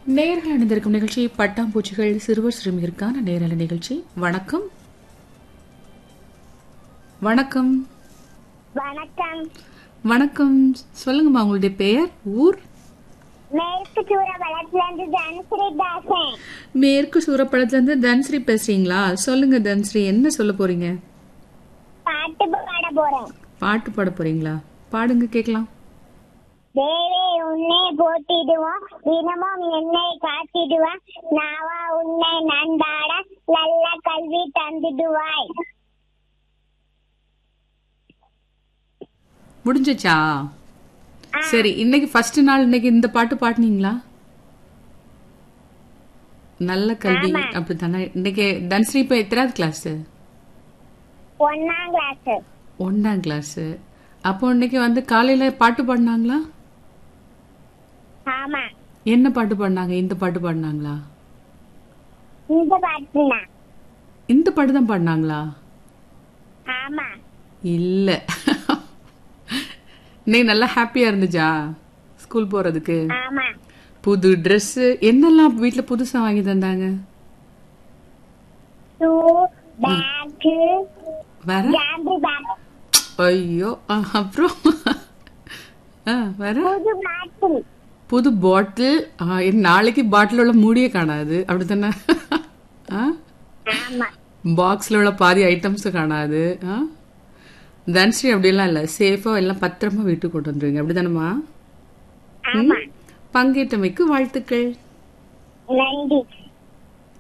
நேர்கள் அணிந்திருக்கும் நிகழ்ச்சி பட்டாம்பூச்சிகள் சிறுவர் சிறுமியருக்கான நேரல நிகழ்ச்சி வணக்கம் வணக்கம் வணக்கம் வணக்கம் சொல்லுங்கம்மா உங்களுடைய பெயர் ஊர் மேற்கு சூரவளத்துல இருந்து தனுஸ்ரீ தாசன் மேற்கு சூரப்படத்துல இருந்து தன்ஸ்ரீ பேசுறீங்களா சொல்லுங்க தன்ஸ்ரீ என்ன சொல்ல போறீங்க பாட்டு பாட போறேன் பாட்டு பாட போறீங்களா பாடுங்க கேட்கலாம் தேவே உன்னை போட்டிடுவோம் தினமும் என்னை காத்திடுவான் நாவா உன்னை நன்றாட நல்ல கல்வி தந்திடுவாய் முடிஞ்சுச்சா சரி இன்னைக்கு ஃபர்ஸ்ட் நாள் இன்னைக்கு இந்த பாட்டு பாடுனீங்களா நல்ல கல்வி அப்படித்தானே இன்னைக்கு தன்ஸ்ரீ இப்ப எத்தனாவது கிளாஸ் ஒன்னாம் கிளாஸ் ஒன்னாம் கிளாஸ் அப்போ இன்னைக்கு வந்து காலையில பாட்டு பாடினாங்களா ஆமா என்ன பாட்டு பாடினாங்க இந்த பாட்டு பாடினாங்களா இந்த பாட்டுனா இந்த பாட்டு தான் பாடினாங்களா ஆமா இல்ல இன்னைக்கு நல்லா ஹாப்பியா இருந்துச்சா ஸ்கூல் போறதுக்கு ஆமா புது Dress என்னெல்லாம் வீட்ல புதுசா வாங்கி தந்தாங்க ஷூ பேக் வேற ஜாம்பி பேக் ஐயோ ஆ, அப்புறம் ஆ, வேற புது பாட்டில் புது பாட்டில் நாளைக்கு பாட்டில் உள்ள மூடியே காணாது அப்படித்தானே ஆ? ஆமா பாக்ஸ்ல உள்ள பாதி ஐட்டம்ஸ் காணாது ஆ? தன்ஸ்ரீ அப்படியெல்லாம் இல்ல சேஃபா எல்லாம் பத்திரமா வீட்டுக்கு கொண்டு வந்துருவீங்க அப்படிதானம்மா ஆமா பங்கேற்றமைக்கு வாழ்த்துக்கள் நன்றி